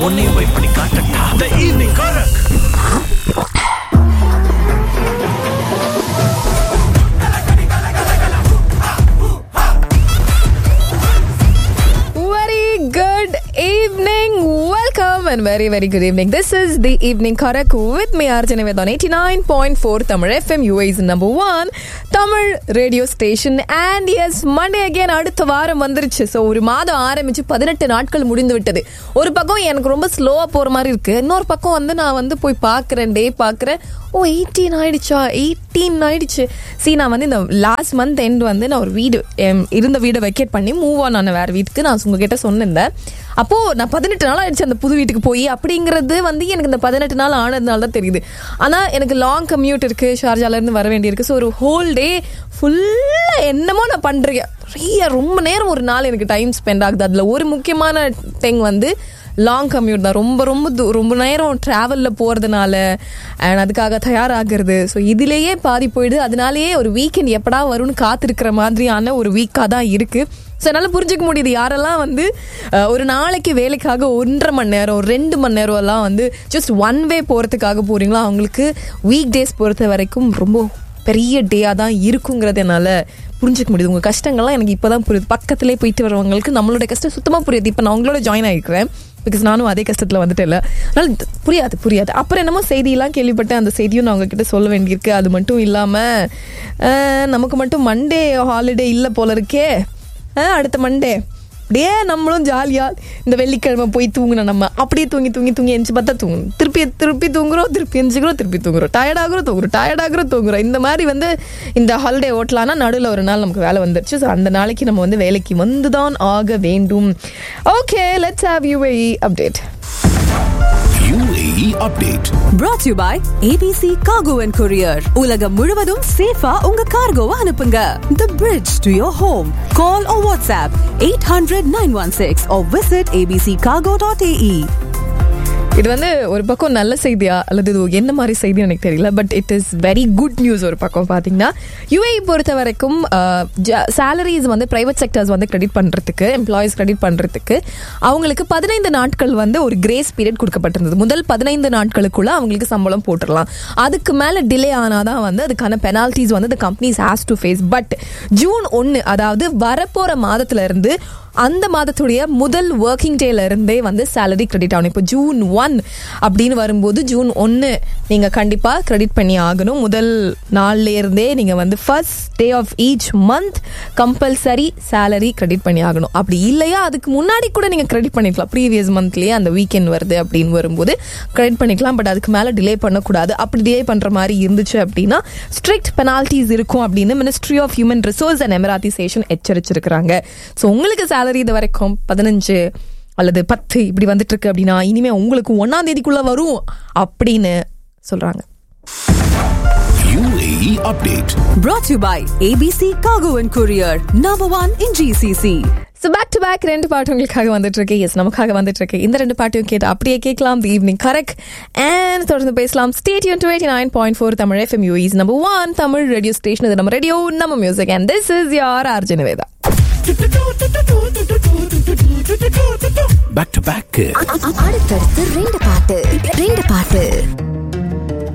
உன்னையும் போய் பண்ணி காட்டட்டா த ஈவினிங் கரக் Very good evening. Welcome and very, very good evening. This is the evening Karak with me, Arjun with on 89.4 Tamil FM, UA's number one Tamil radio station. And yes, Monday again அடுத்த வாரம் வந்துருச்சு so ஒரு மாதம் ஆரம்பிச்சு பதினெட்டு நாட்கள் முடிந்து விட்டது ஒரு பக்கம் எனக்கு ரொம்ப ஸ்லோவாக போகிற மாதிரி இருக்கு இன்னொரு பக்கம் வந்து நான் வந்து போய் பார்க்குறேன் டே பார்க்குறேன் ஓ எயிட்டீன் ஆயிடுச்சா எயிட்டீன் ஆயிடுச்சு சி நான் வந்து இந்த லாஸ்ட் மந்த் எண்ட் வந்து நான் ஒரு வீடு எம் இருந்த வீடை வெக்கேட் பண்ணி மூவ் ஆன் ஆன வேறு வீட்டுக்கு நான் உங்ககிட்ட சொன்னிருந்தேன் அப்போது நான் பதினெட்டு நாள் ஆயிடுச்சு அந்த புது வீட்டுக்கு போய் அப்படிங்கிறது வந்து எனக்கு இந்த பதினெட்டு நாள் ஆனதுனால தான் தெரியுது ஆனால் எனக்கு லாங் கம்யூட் இருக்குது ஷார்ஜாலேருந்து வர வேண்டியிருக்கு ஸோ ஒரு ஹோல் டே ஃபுல்லாக என்னமோ நான் பண்ணுறேன் நிறைய ரொம்ப நேரம் ஒரு நாள் எனக்கு டைம் ஸ்பெண்ட் ஆகுது அதில் ஒரு முக்கியமான திங் வந்து லாங் கம்யூட் தான் ரொம்ப ரொம்ப தூ- ரொம்ப நேரம் ட்ராவலில் போகிறதுனால அண்ட் அதுக்காக தயாராகிறது ஸோ இதுலேயே பாதி போயிடுது அதனாலேயே ஒரு வீக்கெண்ட் எப்படா வரும்னு காத்திருக்கிற மாதிரியான ஒரு வீக்காக தான் இருக்குது ஸோ என்னால் புரிஞ்சுக்க முடியுது யாரெல்லாம் வந்து அஹ், ஒரு நாளைக்கு வேலைக்காக ஒன்றரை மணி நேரம் ரெண்டு மணி நேரம் எல்லாம் வந்து ஜஸ்ட் ஒன் வே போகிறதுக்காக போகிறீங்களோ அவங்களுக்கு வீக் டேஸ் பொறுத்த வரைக்கும் ரொம்ப பெரிய டேயாக தான் இருக்குங்கிறது என்னால் புரிஞ்சுக்க முடியுது உங்கள் கஷ்டங்கள்லாம் எனக்கு இப்போ தான் புரியுது பக்கத்துலேயே போயிட்டு வரவங்களுக்கு நம்மளோட கஷ்டம் சுத்தமாக புரியுது இப்போ நான் உங்களோட ஜாயின் ஆகிக்கிறேன் பிகாஸ் நானும் அதே கஷ்டத்தில் வந்துட்டு இல்லை அதனால் இது புரியாது புரியாது அப்புறம் என்னமோ செய்தியெல்லாம் கேள்விப்பட்டேன் அந்த செய்தியும் நான் உங்ககிட்ட சொல்ல வேண்டியிருக்கு அது மட்டும் இல்லாமல் நமக்கு மட்டும் மண்டே ஹாலிடே இல்லை போல இருக்கே அஹ், அடுத்த மண்டே அப்படியே நம்மளும் ஜாலியாக இந்த வெள்ளிக்கிழமை போய் தூங்கணும் நம்ம அப்படியே தூங்கி தூங்கி தூங்கி எஞ்சி பார்த்தா தூங்கணும் திருப்பி திருப்பி தூங்குறோம் திருப்பி எஞ்சிக்கிறோம் திருப்பி தூங்குறோம் டயர்டாகிறோம் தூங்குறோம் டயர்டாகிறோம் தூங்குறோம் இந்த மாதிரி வந்து இந்த ஹாலிடே ஓட்டலான்னா நடுவில் ஒரு நாள் நமக்கு வேலை வந்துருச்சு ஸோ அந்த நாளைக்கு நம்ம வந்து வேலைக்கு வந்து தான் ஆக வேண்டும் okay let's have you update UAE update brought to you by ABC Cargo and Courier. உலகம் முழுவதும் சேஃபா உங்க கார்கோவை அனுப்புங்க. The bridge to your home. Call or WhatsApp 800-916 or visit abccargo.ae. இது வந்து ஒரு பக்கம் நல்ல செய்தியா அல்லது இது என்ன மாதிரி செய்தி எனக்கு தெரியல but it is very good news ஒரு பக்கம் பார்த்தீங்கன்னா யுஏ பொறுத்த வரைக்கும் சேலரிஸ் வந்து பிரைவேட் செக்டர்ஸ் வந்து கிரெடிட் பண்ணுறதுக்கு எம்ப்ளாயிஸ் கிரெடிட் பண்ணுறதுக்கு அவங்களுக்கு பதினைந்து நாட்கள் வந்து ஒரு கிரேஸ் பீரியட் கொடுக்கப்பட்டிருந்தது முதல் பதினைந்து நாட்களுக்குள்ள அவங்களுக்கு சம்பளம் போட்டுடலாம் அதுக்கு மேலே டிலே ஆனாதான் வந்து அதுக்கான பெனால்டிஸ் வந்து the companies has to face but June ஒன்று அதாவது வரப்போகிற மாதத்துல இருந்து அந்த மாதத்துடைய முதல் ஒர்க்கிங் டேல இருந்தே வந்து சேலரி கிரெடிட் ஆகணும் இப்போ ஜூன் ஒன் அப்படின்னு வரும்போது ஜூன் ஒன்று நீங்கள் கண்டிப்பாக கிரெடிட் பண்ணி ஆகணும் முதல் நாள்ல இருந்தே நீங்கள் வந்து first day of each month compulsory salary credit பண்ணி ஆகணும் அப்படி இல்லையா அதுக்கு முன்னாடி கூட நீங்கள் கிரெடிட் பண்ணிக்கலாம் ப்ரீவியஸ் மந்த்லேயே அந்த வீக்கெண்ட் வருது அப்படின்னு வரும்போது கிரெடிட் பண்ணிக்கலாம் பட் அதுக்கு மேலே டிலே பண்ணக்கூடாது அப்படி டிலே பண்ணுற மாதிரி இருந்துச்சு அப்படின்னா ஸ்ட்ரிக்ட் பெனால்ட்டிஸ் இருக்கும் அப்படின்னு ministry of human resource and Emiratisation எச்சரிச்சிருக்கிறாங்க ஸோ உங்களுக்கு சேலரி இது வரைக்கும் பதினஞ்சு அல்லது பத்து இப்படி வந்துட்டு இருக்கு அப்படின்னா இனிமே உங்களுக்கு ஒன்னாம் தேதிக்குள்ள வரும் அப்படின்னு சொல்றாங்க UAE update Brought to you by ABC Cargo and Courier. Number one in GCC. So back to back ரெண்டு பாட்டு உங்களுக்காக வந்துட்டு இருக்கு எஸ் நமக்காக வந்துட்டு இருக்கு இந்த ரெண்டு பாட்டையும் கேட்டு அப்படியே கேட்கலாம் தி ஈவினிங் கரெக்ட் அண்ட் தொடர்ந்து பேசலாம் stadium two eighty nine point four Tamil FM UAE's number one Tamil radio station இது நம்ம ரேடியோ நம்ம மியூசிக் அண்ட் திஸ் இஸ் யார் அர்ஜுனவேதா back to back அடுத்தடுத்து ரெண்டு பாட்டு ரெண்டு பாட்டு